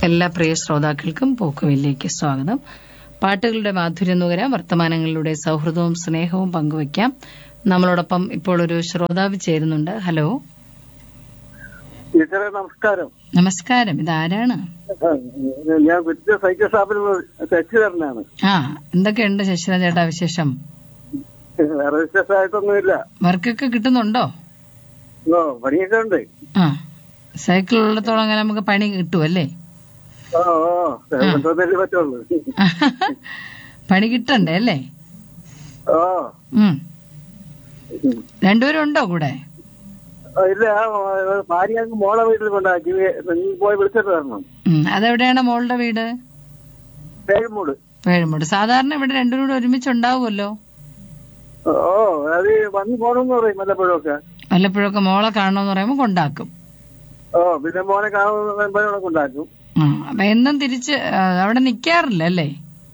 എല്ലാ പ്രിയ ശ്രോതാക്കൾക്കും പോക്കുവയിലേക്ക് സ്വാഗതം പാട്ടുകളുടെ മാധുര്യം നുകരാം വർത്തമാനങ്ങളിലൂടെ സൗഹൃദവും സ്നേഹവും പങ്കുവയ്ക്കാം നമ്മളോടൊപ്പം ഇപ്പോൾ ഒരു ശ്രോതാവ് ചേരുന്നുണ്ട് ഹലോ ടീച്ചറെ നമസ്കാരം നമസ്കാരം ഇതാരാണ് ഞാൻ വിദ്യ സൈക്കിൾ ഷാപ്പിൽ ശശിധരനാണ് ആ എന്തൊക്കെയുണ്ട് ശശിധരൻ ചേട്ടാ വിശേഷം വേറെ വിശേഷമായിട്ടൊന്നുമില്ല വർക്കൊക്കെ കിട്ടുന്നുണ്ടോ ഓ പണിയൊക്കെ ഉണ്ട് ആ സൈക്കിൾ ഉള്ളത്തോളം അങ്ങനെ നമുക്ക് പണി കിട്ടുമല്ലേ ഓ ഓ കൊണ്ടുവന്നല്ലേ പറ്റുള്ളൂ പണി കിട്ടണ്ടേ അല്ലേ ഓ ഉം രണ്ടുപേരും ഉണ്ടോ കൂടെ ഓ, ഇല്ല ഭാര്യ അങ്ങ് മോളെ വീട്ടിൽ കൊണ്ടാക്കി നീ പോയി വിളിച്ചിട്ട് വരണം ഉം അതെവിടെയാണ് മോളുടെ വീട് പേരുമൂട് പേഴുമ്പോട് സാധാരണ ഇവിടെ രണ്ടും കൂടെ ഒരുമിച്ച് ഉണ്ടാവുമല്ലോ ഓ അത് വന്ന് പോണെന്ന് പറയും വല്ലപ്പോഴൊക്കെ വല്ലപ്പോഴൊക്കെ മോളെ കാണണമെന്ന് പറയുമ്പോൾ കൊണ്ടാക്കും ഓ പിന്നെ മോനെ കാണുമ്പോഴെ കൊണ്ടാക്കും ആ അപ്പൊ എന്നും തിരിച്ച് ആ, അവിടെ നിക്കാറില്ല അല്ലേ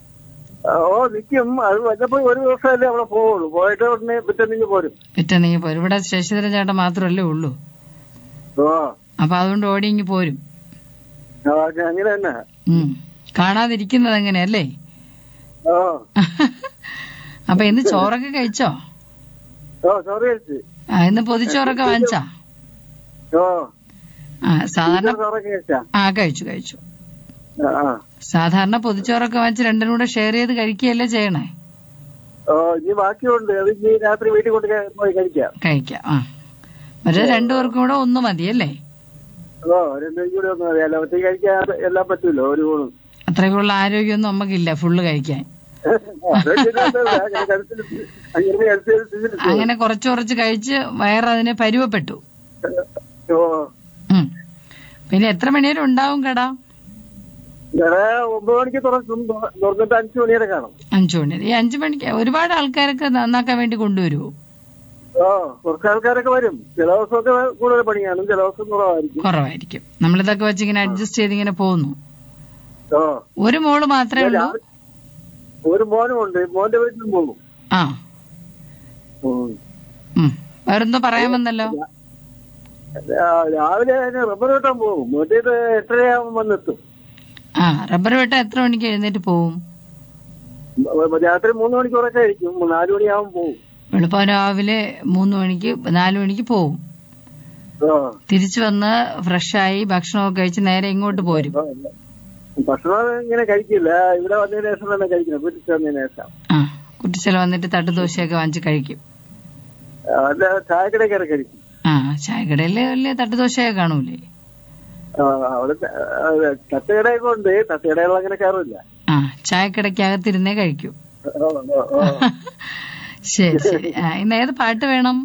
ഓ നിക്കും അത് വല്ലപ്പോഴും ഒരു ദിവസമല്ലേ അവിടെ പോവുള്ളൂ പോയിട്ട് ഉടനെ പിറ്റേന്ന് പോരും പിറ്റേന്നെങ്കിൽ പോരും ഇവിടെ ശശിധരൻ ചേട്ടൻ മാത്രമല്ലേ ഉള്ളൂ ഓ അപ്പൊ അതുകൊണ്ട് ഓടി ഇങ്ങ് പോരും ആ, അങ്ങനെ തന്നെ ഉം കാണാതിരിക്കുന്നത് എങ്ങനെയല്ലേ ഓ അപ്പൊ ഇന്ന് ചോറൊക്കെ കഴിച്ചോ ഓ സോറി ചേച്ചി ആ ഇന്ന് പൊതിച്ചോറൊക്കെ വാങ്ങിച്ചാ ഓ ആ സാധാരണ ചോറൊക്കെ കഴിച്ചാ ആ കഴിച്ചു കഴിച്ചു ആ, ആ. സാധാരണ പൊതിച്ചോറൊക്കെ വാങ്ങിച്ച് രണ്ടിനും കൂടെ ഷെയർ ചെയ്ത് കഴിക്കുകയല്ലേ ചെയ്യണേ ഓ ഇനി ബാക്കിയുണ്ട് അത് ഇനി രാത്രി വീട്ടിൽ കൊണ്ട് ക- പോയി കഴിക്കാം കഴിക്കാം ആ പക്ഷെ രണ്ടുപേർക്കും കൂടെ ഒന്ന് മതി അല്ലേ ഓ രണ്ടും കൂടി ഒന്നും അറിയാലോ ഒറ്റയ്ക്ക് കഴിക്കാൻ എല്ലാം പറ്റൂലോ ഒരു ഊണും അത്രയ്ക്കുള്ള ആരോഗ്യമൊന്നും നമുക്കില്ല ഫുള്ള് കഴിക്കാൻ അതൊക്കെ ഇതൊന്നുമില്ല. അങ്ങനെ കരുത്തിൽ- അങ്ങനെ കരുത്തിൽ തിരിച്ചു. അങ്ങനെ കുറച്ച് കുറച്ച് കഴിച്ച് വയറതിന് പരുവപ്പെട്ടു ഓ ഉം. പിന്നെ എത്ര മണിവരെ ഉണ്ടാവും കട വേറെ ഒമ്പത് മണിക്ക് തുറക്കും തുറ- തുറന്നിട്ട് അഞ്ചു മണി വരെ കാണും അഞ്ചു മണി ഈ അഞ്ചു മണിക്ക് ഒരുപാട് ആൾക്കാരൊക്കെ നന്നാക്കാൻ വേണ്ടി കൊണ്ടുവരുമോ ഓ കുറച്ച് ആൾക്കാരൊക്കെ വരും ചില ദിവസമൊക്കെ കൂടുതൽ പണിയാണ് ചില ദിവസം കുറവായിരിക്കും കുറവായിരിക്കും നമ്മളിതൊക്കെ വെച്ച് ഇങ്ങനെ അഡ്ജസ്റ്റ് ചെയ്ത് ഇങ്ങനെ പോകുന്നു ഓ ഒരു മോള് മാത്രമേ ഉള്ളൂ ഒരു മോനും ഉണ്ട് മോന്റെ വീട്ടിലും പോകും ആ ഉം. ഉം. വേറെന്തോ പറയാമെന്നല്ലോ രാ- രാവിലെ അതിന് റബ്ബർ വെട്ടാൻ പോകും മറ്റേത് എട്ടരയാകുമ്പോൾ വന്നെത്തും ആ റബ്ബർ വെട്ട എത്ര മണിക്ക് എഴുന്നേറ്റ് പോവും മ- രാത്രി മൂന്ന് മണിക്കൂറൊക്കെ ആയിരിക്കും നാലു മണിയാകുമ്പോൾ പോകും വെളുപ്പം രാവിലെ മൂന്ന് മണിക്ക് നാലു മണിക്ക് പോവും ആ. തിരിച്ചു വന്ന് ഫ്രഷായി ഭക്ഷണമൊക്കെ കഴിച്ച് നേരെ ഇങ്ങോട്ട് പോരും ആ. ഭക്ഷണം ഇങ്ങനെ കഴിക്കില്ല ഇവിടെ വന്നതിന് ശേഷം തന്നെ കഴിക്കണം വീട്ടിൽ ചെന്നതിന് ശേഷം ആ കുട്ടിച്ചല വന്നിട്ട് തട്ടുദോശയൊക്കെ വാങ്ങിച്ച് കഴിക്കും ആ, അല്ല ചായക്കട കയറി കഴിക്കും ആ ചായക്കടയിൽ വലിയ തട്ടുദോശയൊക്കെ കാണൂലേ ആ, അവിടെ ത- ആ, തട്ടുകടയൊക്കെ ഉണ്ട് തട്ടുകടകൾ അങ്ങനെ കയറില്ല ആ ചായക്കടയ്ക്കകത്തിരുന്നേ കഴിക്കൂ ആ, ആ, ആ. ശരി ശരി ആ ഇന്ന് ഏത് പാട്ട് വേണം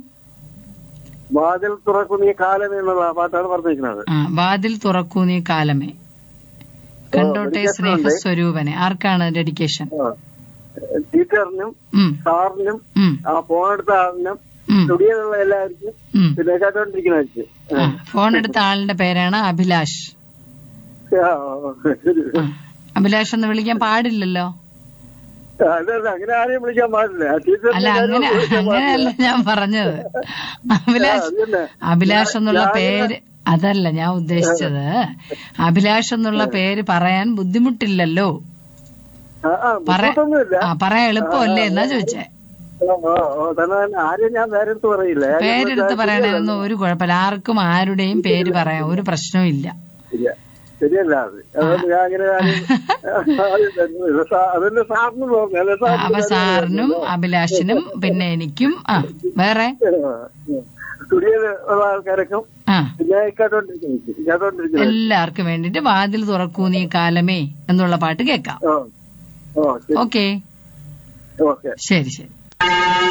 വാതിൽ തുറക്കുന്ന ഈ കാലം എന്നുള്ള പാട്ടാണ് പറഞ്ഞിരിക്കുന്നത് ആ വാതിൽ തുറക്കൂ നീ കാലമേ കണ്ടോട്ടെ സ്നേഹസ്വരൂപനെ ആർക്കാണ് ഡെഡിക്കേഷൻ ആ. ടീച്ചറിനും ഉം സാറിനും ഉം ആ ഫോൺ എടുത്ത ആളിനും ഉം സ്റ്റുഡിയോയിലുള്ള എല്ലാവർക്കും ഉം പിന്നെ കേട്ടോണ്ടിരിക്കുന്നവർക്ക് ആ, ഫോൺ എടുത്ത ആളുടെ പേരാണ് അഭിലാഷ് ആ, ശരി. ആ, അഭിലാഷ് എന്ന് വിളിക്കാൻ പാടില്ലല്ലോ അല്ല അല്ല, അങ്ങനെ ആരെയും വിളിക്കാൻ പാടില്ല ടീച്ചറിന്റെ അല്ല കാര്യം അങ്ങനെ വിളിക്കാൻ അങ്ങനെയല്ല പാടില്ല. ഞാൻ പറഞ്ഞത് അഭിലാഷ് അത് തന്നെ. അഭിലാഷ് എന്നുള്ള ഞാൻ- പേര് അതല്ല ഞാൻ ഉദ്ദേശിച്ചത് അഭിലാഷ് എന്നുള്ള പേര് പറയാൻ ബുദ്ധിമുട്ടില്ലല്ലോ ആ, ആ, പറ- ബുദ്ധിമുട്ടൊന്നുമില്ല ആ പറയാൻ എളുപ്പമല്ലേ എന്നാ ചോദിച്ചേ ആ, ആ, ആ, തന്നെ തന്നെ. ആരെയും ഞാൻ വേറെ എടുത്ത് പറയില്ല പേരെടുത്ത് പറയാനൊന്നും ഒരു കുഴപ്പമില്ല ആർക്കും ആരുടെയും പേര് പറയാൻ ഒരു പ്രശ്നവും ഇല്ല ശരിയാ. ശരിയല്ല അത് അതുകൊണ്ട് ഞാൻ അങ്ങനെ ആരെയും- അത് സാ- അതെന്നെ സാറിന് തോന്നുന്നു അല്ലെ സാറിന് അപ്പൊ സാറിനും അഭിലാഷിനും പിന്നെ എനിക്കും ആ വേറെ സ്റ്റുഡിയോയിൽ ഉള്ള ആൾക്കാരൊക്കെ ആ ഞാൻ കേട്ടോണ്ടിരിക്കുന്നു കേട്ടോണ്ടിരിക്കുന്നു എല്ലാവർക്കും വേണ്ടിട്ട് വാതിൽ തുറക്കൂ നീ കാലമേ എന്നുള്ള പാട്ട് കേൾക്കാം ഓ ഓ ശരി ഓക്കെ ഓക്കെ ശരി ശരി